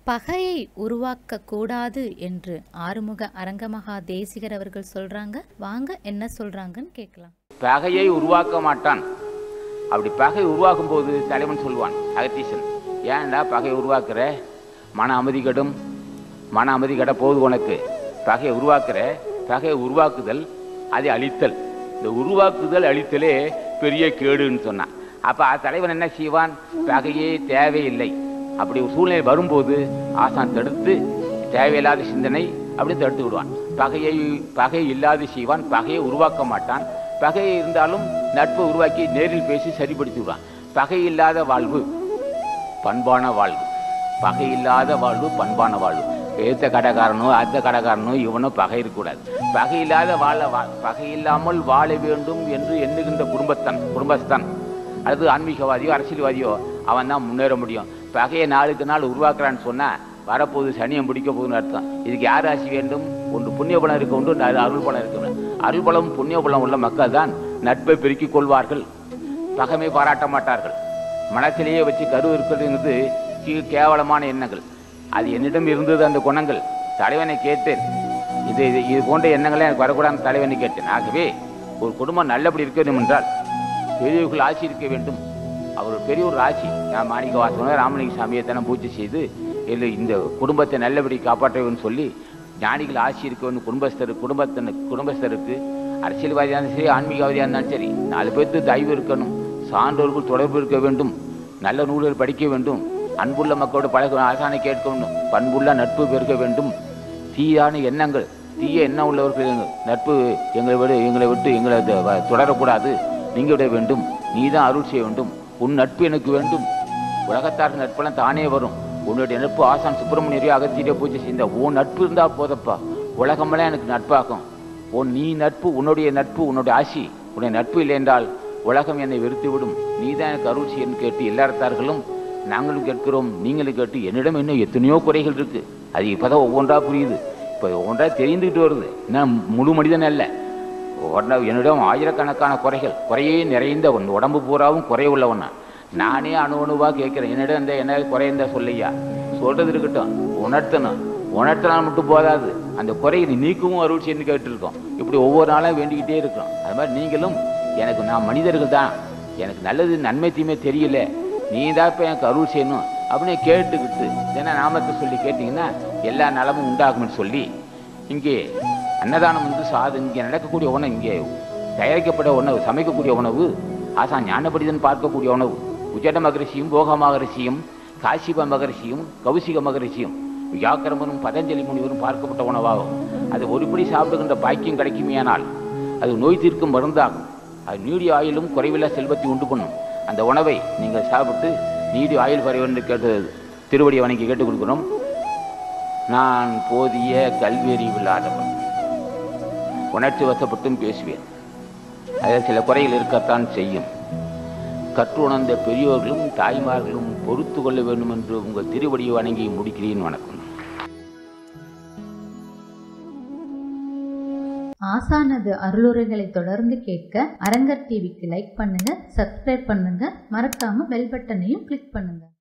பகையை உருவாக்க கூடாது என்று ஆறுமுக அரங்கமகா தேசிகர் அவர்கள் சொல்றாங்க வாங்க என்ன சொல்றாங்கன்னு கேட்கலாம் பகையை உருவாக்க மாட்டான் அப்படி பகை உருவாக்கும் போது தலைவன் சொல்லுவான் அகத்தீசன் ஏன்டா பகை உருவாக்குற மன அமைதி கெடும் மன அமைதி கெட போகுது உனக்கு பகையை உருவாக்குற பகையை உருவாக்குதல் அதை அழித்தல் இந்த உருவாக்குதல் அழித்தலே பெரிய கேடுன்னு சொன்னான் அப்போ தலைவன் என்ன செய்வான் பகையே தேவையில்லை அப்படி ஒரு சூழ்நிலை வரும்போது ஆசான் தடுத்து தேவையில்லாத சிந்தனை அப்படி தடுத்து விடுவான் பகையை பகை இல்லாது செய்வான் பகையை உருவாக்க மாட்டான் பகை இருந்தாலும் நட்பை உருவாக்கி நேரில் பேசி சரிப்படுத்தி விடுவான் பகை இல்லாத வாழ்வு பண்பான வாழ்வு பகை இல்லாத வாழ்வு பண்பான வாழ்வு ஏத்த கடைக்காரனோ அந்த கடைக்காரனோ இவனோ பகை இருக்கக்கூடாது பகை இல்லாத வாழ வா- பகை இல்லாமல் வாழ வேண்டும் என்று எண்ணுகின்ற குடும்பத்தன் குடும்பஸ்தான் அது ஆன்மீகவாதியோ அரசியல்வாதியோ அவன் தான் முன்னேற முடியும் பகையை நாளுக்கு நாள் உருவாக்குறான்னு சொன்னா வரப்போகுது சனியம் பிடிக்க போகுதுன்னு அர்த்தம் இதுக்கு யார் ராசி வேண்டும் ஒன்று புண்ணிய பலம் இருக்க ஒன்று ந- அருள் பலம் இருக்கணும் அருள் பலம் புண்ணிய பலம் உள்ள மக்கள் தான் நட்பை பெருக்கிக் கொள்வார்கள் பகைமை பாராட்ட மாட்டார்கள் மனத்திலேயே வச்சு கரு இருக்கிறதுங்கிறது கீ- கேவலமான எண்ணங்கள் அது என்னிடம் இருந்தது அந்த குணங்கள் தலைவனை கேட்டேன் இது இது இது போன்ற எண்ணங்களே எனக்கு வரக்கூடாது தலைவனை கேட்டேன் ஆகவே ஒரு குடும்பம் நல்லபடி இருக்க வேண்டும் என்றால் பெரியவர்கள் ஆட்சி இருக்க வேண்டும் அவர் பெரிய ஒரு ஆட்சி நான் மாணிக்க வாசகர் ராமலிங்க சாமியை தானே பூஜை செய்து இல்லை இந்த குடும்பத்தை நல்லபடி காப்பாற்ற வேண்டும் சொல்லி ஞானிகள் ஆட்சி இருக்க வேண்டும் குடும்பஸ்தர் குடும்பத்தின குடும்பஸ்தருக்கு அரசியல்வாதியாக இருந்தாலும் சரி ஆன்மீகவாதியாக இருந்தாலும் சரி நாலு பேர்த்து தயவு இருக்கணும் சான்றோர்கள் தொடர்பு இருக்க வேண்டும் நல்ல நூல்கள் படிக்க வேண்டும் அன்புள்ள மக்களோடு பழக ஆசானை கேட்க வேண்டும் பண்புள்ள நட்பு பெருக்க வேண்டும் தீயான எண்ணங்கள் தீய எண்ணம் உள்ளவர்கள் எங்க- நட்பு எங்களை விட எங்களை விட்டு எங்களை த- வ- தொடரக்கூடாது நீங்க விட வேண்டும் நீ தான் அருள் செய்ய வேண்டும் உன் நட்பு எனக்கு வேண்டும் உலகத்தார் நட்பெல்லாம் தானே வரும் உன்னுடைய நட்பு ஆசான் சுப்பிரமணியரையோ அகத்தியரையோ பூஜை செய்த உன் நட்பு இருந்தா போதப்பா உலகமெல்லாம் எனக்கு நட்பாகும் உன் நீ நட்பு உன்னுடைய நட்பு உன்னுடைய ஆசி உன்னுடைய நட்பு இல்லை என்றால் உலகம் என்னை வெறுத்து விடும் நீ தான் எனக்கு அருள் செய்யன்னு கேட்டு எல்லாத்தார்களும் நாங்களும் கேட்கிறோம் நீங்களும் கேட்டு என்னிடம் இன்னும் எத்தனையோ குறைகள் இருக்கு அது இப்பதான் ஒவ்வொன்றா புரியுது இப்போ ஒவ்வொன்றா தெரிந்துக்கிட்டு வருது இன்னும் முழு மனிதன் அல்ல உடனே என்னிடம் ஆயிரக்கணக்கான குறைகள் குறையே நிறைந்தவன் உடம்பு பூராவும் குறை உள்ளவன் நான். நானே அணு அணுவாக கேட்கிறேன் என்னிடம் இந்த என்ன குறைந்த சொல்லையா சொல்றது இருக்கட்டும் உணர்த்தணும் உணர்த்தினால் மட்டும் போதாது அந்த குறையை நீ நீக்கவும் அருள் செய்யு கேட்டுருக்கோம் இப்படி ஒவ்வொரு நாளும் வேண்டிக்கிட்டே இருக்கிறோம் அது மாதிரி நீங்களும் எனக்கு நான் மனிதர்கள் தான் எனக்கு நல்லது நன்மை தீமை தெரியல நீ தான் இப்போ எனக்கு அருள் செய்யணும் அப்படின்னு கேட்டுக்கிட்டு தின நாமத்தை சொல்லி கேட்டிங்கன்னா எல்லா நலமும் உண்டாகும்னு சொல்லி இங்கே அன்னதானம் வந்து சாது இங்கே நடக்கக்கூடிய உணவு இங்கே தயாரிக்கப்பட்ட உணவு சமைக்கக்கூடிய உணவு ஆசா ஞானபடிதன் பார்க்கக்கூடிய உணவு உஜட மகரிஷியும் போக மகரிஷியும் காசிப மகரிஷியும் கௌசிக மகரிஷியும் வியாக்கிரமனும் பதஞ்சலி முனிவரும் பார்க்கப்பட்ட உணவாகும் அது ஒருபடி சாப்பிடுகின்ற பாக்கியம் கிடைக்குமேயானால் அது நோய் தீர்க்கும் மருந்தாகும் அது நீடிய ஆயிலும் குறைவில்லா செல்வத்தை உண்டு பண்ணும் அந்த உணவை நீங்கள் சாப்பிட்டு நீடி ஆயுள் பறைவன் கேட்டு திருவடியை வணங்கி கேட்டுக் கொடுக்கிறோம் நான் போதிய கல்வியறிவு இல்லாதவன் உணர்ச்சி வசப்பட்டும் பேசுவேன் அதில் சில குறைகள் இருக்கத்தான் செய்யும் கற்றுணர்ந்த பெரியோர்களும் தாய்மார்களும் பொறுத்து கொள்ள வேண்டும் என்று உங்கள் திருவடியை வணங்கி முடிக்கிறேன் வணக்கம் ஆசானது அருளுரைகளை தொடர்ந்து கேட்க அரங்கர் டிவிக்கு லைக் பண்ணுங்க சப்ஸ்கிரைப் பண்ணுங்க மறக்காம பெல் பட்டனையும் கிளிக் பண்ணுங்க